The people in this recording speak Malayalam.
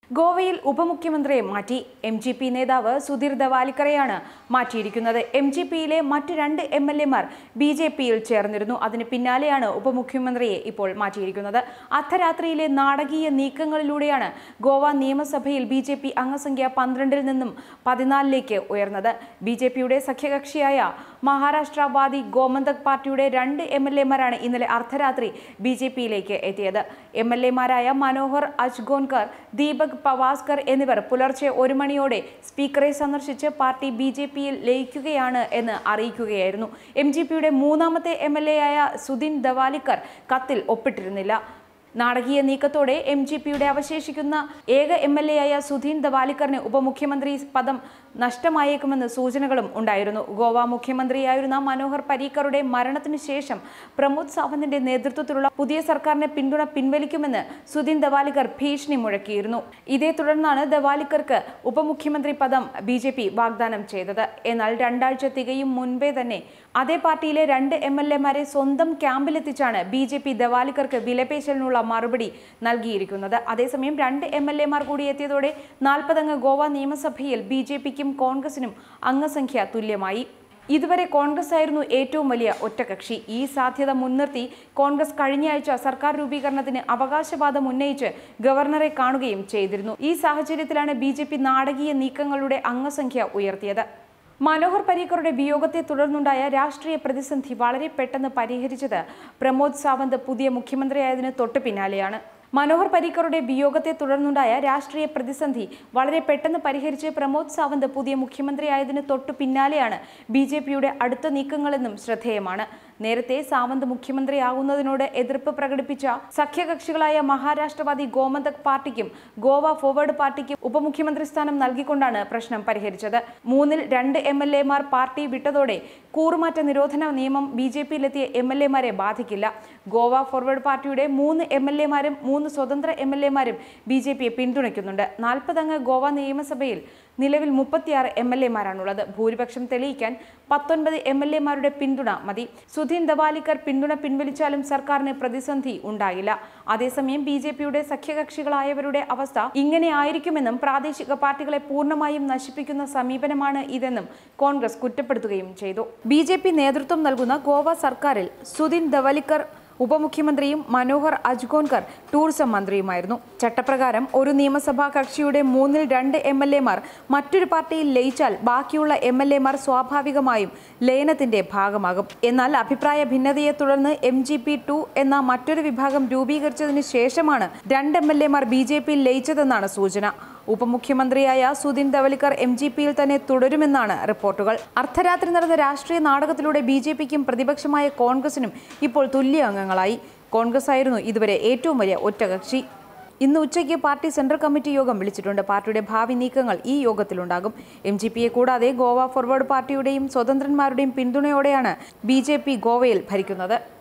ഗോവയിൽ ഉപമുഖ്യമന്ത്രിയെ മാറ്റി എം ജി പി നേതാവ് സുധീർ ദവാലിക്കറെയാണ് മാറ്റിയിരിക്കുന്നത് എം ജി പിയിലെ മറ്റ് രണ്ട് എം എൽ എമാർ ബി ജെ പിയിൽ ചേർന്നിരുന്നു അതിന് പിന്നാലെയാണ് ഉപമുഖ്യമന്ത്രിയെ ഇപ്പോൾ മാറ്റിയിരിക്കുന്നത് അർദ്ധരാത്രിയിലെ നാടകീയ നീക്കങ്ങളിലൂടെയാണ് ഗോവ നിയമസഭയിൽ ബി ജെ പി അംഗസംഖ്യ പന്ത്രണ്ടിൽ നിന്നും പതിനാലിലേക്ക് ഉയർന്നത് ബി ജെ പിയുടെ സഖ്യകക്ഷിയായ മഹാരാഷ്ട്രവാദി ഗോമന്തക് പാർട്ടിയുടെ രണ്ട് എം എൽ എമാരാണ് ഇന്നലെ അർദ്ധരാത്രി ബി ജെ പിയിലേക്ക് എത്തിയത് എം എൽ എമാരായ മനോഹർ അജ്ഗോൻകർ ദീപക് പവാസ്കർ എന്നിവർ പുലർച്ചെ ഒരു മണിയോടെ സ്പീക്കറെ സന്ദർശിച്ച് പാർട്ടി ബി ജെ പിയിൽ ലയിക്കുകയാണ് എന്ന് അറിയിക്കുകയായിരുന്നു എം ജി പിയുടെ മൂന്നാമത്തെ എം എൽ എ ആയ സുദിൻ ദവാലിക്കർ കത്തിൽ ഒപ്പിട്ടിരുന്നില്ല നാടകീയ നീക്കത്തോടെ എം ജി പിയുടെ അവശേഷിക്കുന്ന ഏക എം എൽ എ ആയ സുധീൻ ദവാലിക്കറിന് ഉപമുഖ്യമന്ത്രി പദം നഷ്ടമായേക്കുമെന്ന് സൂചനകളും ഉണ്ടായിരുന്നു ഗോവ മുഖ്യമന്ത്രിയായിരുന്ന മനോഹർ പരീക്കറുടെ മരണത്തിന് ശേഷം പ്രമോദ് സാവന്തിന്റെ നേതൃത്വത്തിലുള്ള പുതിയ സർക്കാരിന്റെ പിന്തുണ പിൻവലിക്കുമെന്ന് സുധീൻ ദവാലിക്കർ ഭീഷണി മുഴക്കിയിരുന്നു ഇതേ തുടർന്നാണ് ദവാലിക്കർക്ക് ഉപമുഖ്യമന്ത്രി പദം ബി ജെ പി വാഗ്ദാനം ചെയ്തത് എന്നാൽ രണ്ടാഴ്ച തികയും മുൻപേ തന്നെ അതേ പാർട്ടിയിലെ രണ്ട് എം എൽ എമാരെ സ്വന്തം ക്യാമ്പിലെത്തിച്ചാണ് ബി ജെ പി ദവാലിക്കർക്ക് വിലപേശലിനുള്ള മറുപടി നൽകിയിരിക്കുന്നത് അതേസമയം രണ്ട് എം എൽ എമാർ കൂടി എത്തിയതോടെ നാൽപ്പതംഗ ഗോവ നിയമസഭയിൽ ബി ജെ പിക്കും കോൺഗ്രസിനും അംഗസംഖ്യ തുല്യമായി ഇതുവരെ കോൺഗ്രസ് ആയിരുന്നു ഏറ്റവും വലിയ ഒറ്റകക്ഷി ഈ സാധ്യത മുൻനിർത്തി കോൺഗ്രസ് കഴിഞ്ഞയാഴ്ച സർക്കാർ രൂപീകരണത്തിന് അവകാശവാദം ഉന്നയിച്ച് ഗവർണറെ കാണുകയും ചെയ്തിരുന്നു ഈ സാഹചര്യത്തിലാണ് ബി നാടകീയ നീക്കങ്ങളുടെ അംഗസംഖ്യ ഉയർത്തിയത് മനോഹർ പരീക്കറുടെ വിയോഗത്തെ തുടർന്നുണ്ടായ രാഷ്ട്രീയ പ്രതിസന്ധി വളരെ പെട്ടെന്ന് പരിഹരിച്ചത് പ്രമോദ് സാവന്ത് പുതിയ മുഖ്യമന്ത്രിയായതിന് തൊട്ടു പിന്നാലെയാണ് മനോഹർ പരീക്കറുടെ വിയോഗത്തെ തുടർന്നുണ്ടായ രാഷ്ട്രീയ പ്രതിസന്ധി വളരെ പെട്ടെന്ന് പരിഹരിച്ച് പ്രമോദ് സാവന്ത് പുതിയ മുഖ്യമന്ത്രിയായതിന് തൊട്ടു പിന്നാലെയാണ് ബി ജെ പിയുടെ അടുത്ത നീക്കങ്ങളെന്നും ശ്രദ്ധേയമാണ് നേരത്തെ സാവന്ത് മുഖ്യമന്ത്രിയാകുന്നതിനോട് എതിർപ്പ് പ്രകടിപ്പിച്ച സഖ്യകക്ഷികളായ മഹാരാഷ്ട്രവാദി ഗോമന്തക് പാർട്ടിക്കും ഗോവ ഫോർവേഡ് പാർട്ടിക്കും ഉപമുഖ്യമന്ത്രി സ്ഥാനം നൽകിക്കൊണ്ടാണ് പ്രശ്നം പരിഹരിച്ചത് മൂന്നിൽ രണ്ട് എം എൽ എമാർ പാർട്ടി വിട്ടതോടെ കൂറുമാറ്റ നിരോധന നിയമം ബി ജെ പിയിലെത്തിയ എം എൽ എമാരെ ബാധിക്കില്ല ഗോവ ഫോർവേഡ് പാർട്ടിയുടെ മൂന്ന് എം എൽ എമാരും മൂന്ന് സ്വതന്ത്ര എം എൽ എമാരും ബി ജെ പിയെ പിന്തുണയ്ക്കുന്നുണ്ട് നാൽപ്പതംഗ ഗോവ നിയമസഭയിൽ നിലവിൽ മുപ്പത്തിയാറ് എം എൽ എമാരാണുള്ളത് ഭൂരിപക്ഷം തെളിയിക്കാൻ പത്തൊൻപത് എം എൽ എമാരുടെ പിന്തുണ മതി സുധീൻ ദവാലിക്കർ പിന്തുണ പിൻവലിച്ചാലും സർക്കാരിന് പ്രതിസന്ധി ഉണ്ടാകില്ല അതേസമയം ബി ജെ പിയുടെ സഖ്യകക്ഷികളായവരുടെ അവസ്ഥ ഇങ്ങനെ ആയിരിക്കുമെന്നും പ്രാദേശിക പാർട്ടികളെ പൂർണ്ണമായും നശിപ്പിക്കുന്ന സമീപനമാണ് ഇതെന്നും കോൺഗ്രസ് കുറ്റപ്പെടുത്തുകയും ചെയ്തു ബി നേതൃത്വം നൽകുന്ന ഗോവ സർക്കാരിൽ സുധീൻ ദവലിക്കർ ഉപമുഖ്യമന്ത്രിയും മനോഹർ അജ്ഗോൻകർ ടൂറിസം മന്ത്രിയുമായിരുന്നു ചട്ടപ്രകാരം ഒരു നിയമസഭാ കക്ഷിയുടെ മൂന്നിൽ രണ്ട് എം എൽ എമാർ മറ്റൊരു പാർട്ടിയിൽ ലയിച്ചാൽ ബാക്കിയുള്ള എം എൽ എമാർ സ്വാഭാവികമായും ലയനത്തിന്റെ ഭാഗമാകും എന്നാൽ അഭിപ്രായ ഭിന്നതയെ തുടർന്ന് എം ജി പി ടു എന്ന മറ്റൊരു വിഭാഗം രൂപീകരിച്ചതിന് ശേഷമാണ് രണ്ട് എം എൽ എമാർ ബി ജെ പിയിൽ ലയിച്ചതെന്നാണ് സൂചന ഉപമുഖ്യമന്ത്രിയായ സുദിൻ ധവലിക്കർ എം ജി പിയിൽ തന്നെ തുടരുമെന്നാണ് റിപ്പോർട്ടുകൾ അർദ്ധരാത്രി നടന്ന രാഷ്ട്രീയ നാടകത്തിലൂടെ ബി ജെ പിക്കും പ്രതിപക്ഷമായ കോൺഗ്രസിനും ഇപ്പോൾ തുല്യ അംഗങ്ങളായി കോൺഗ്രസ് ആയിരുന്നു ഇതുവരെ ഏറ്റവും വലിയ ഒറ്റകക്ഷി ഇന്ന് ഉച്ചയ്ക്ക് പാർട്ടി സെൻട്രൽ കമ്മിറ്റി യോഗം വിളിച്ചിട്ടുണ്ട് പാർട്ടിയുടെ ഭാവി നീക്കങ്ങൾ ഈ യോഗത്തിലുണ്ടാകും എം ജി പിയെ കൂടാതെ ഗോവ ഫോർവേഡ് പാർട്ടിയുടെയും സ്വതന്ത്രന്മാരുടെയും പിന്തുണയോടെയാണ് ബി ജെ പി ഗോവയിൽ ഭരിക്കുന്നത്